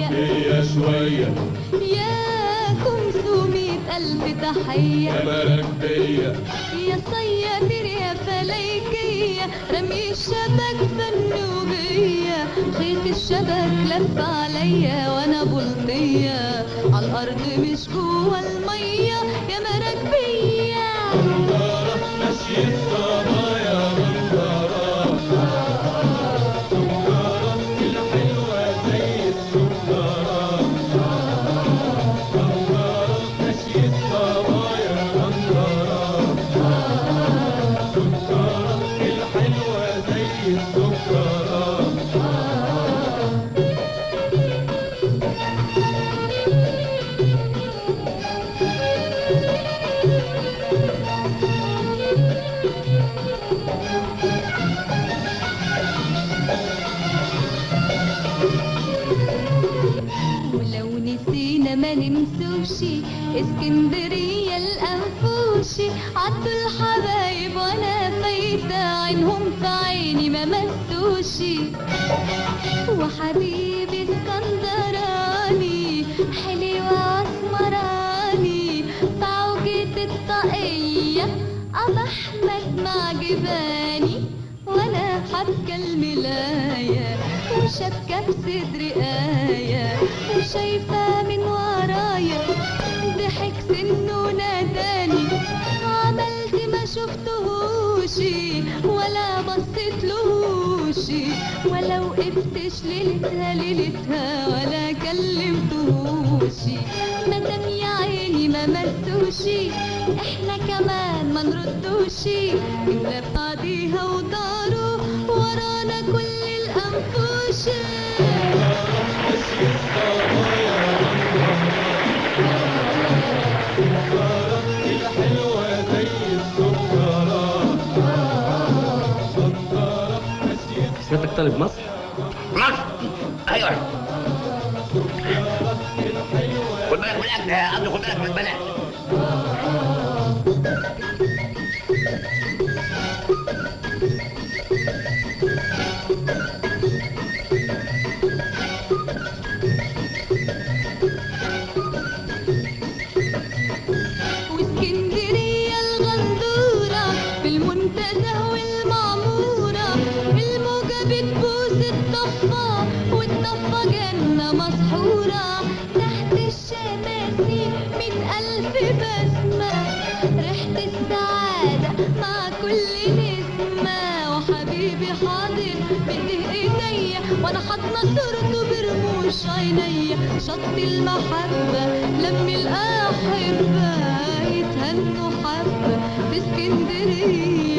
شوية هي شوية يا خمسمية ألف تحية يا مراكبية يا صيادين يا فلايكية رمي الشبك فنوبية خيط الشبك لف عليا وانا بلطية عالأرض مش جوا المية يا مراكبية منظرة ماشية الصبايا منظرة سكرة الحلوة زي السكرة منظرة ماشية الصبايا منظرة سكرة الحلوة زي السكرة ولو نسينا ما ننسوشي اسكندرية الأنفوشي عدوا الحبايب وانا فايتة عينهم في عيني ما مسوشي وحبيبي اسكندراني حلوة اسمراني بعوجة الطاقية أبو أحمد مع جباني وانا حابكة الملاية وشبكة بصدري آية وشايفة من ورايا ضحك سنه ناداني عملت ما شفتهوشي ولا بصيت لهوشي ولا وقفتش ليلتها ليلتها ولا كلمتهوشي مادام يا عيني ما مسوشي احنا كمان ما نردوشي إلا بعديها وداروا ورانا كل الأنفوشي الحلوة زي السكرة منظرة ماشية سيادتك طالب مصر مصر ايوه خد بالك من الاكل يا قصدي خد بالك من البلد واسكندرية الغندورة بالمنتزه والمعمورة الموجة بتبوس الضفة والضفة جنة مسحورة تحت الشماسي مئة ألف بسمة ريحة السعادة مع كل نسمة وحبيبي حاضر بإيديه ايديا وانا حاضنة صورته برموش عينيا شط المحبة لم الأحبة يتهنوا حبة في اسكندرية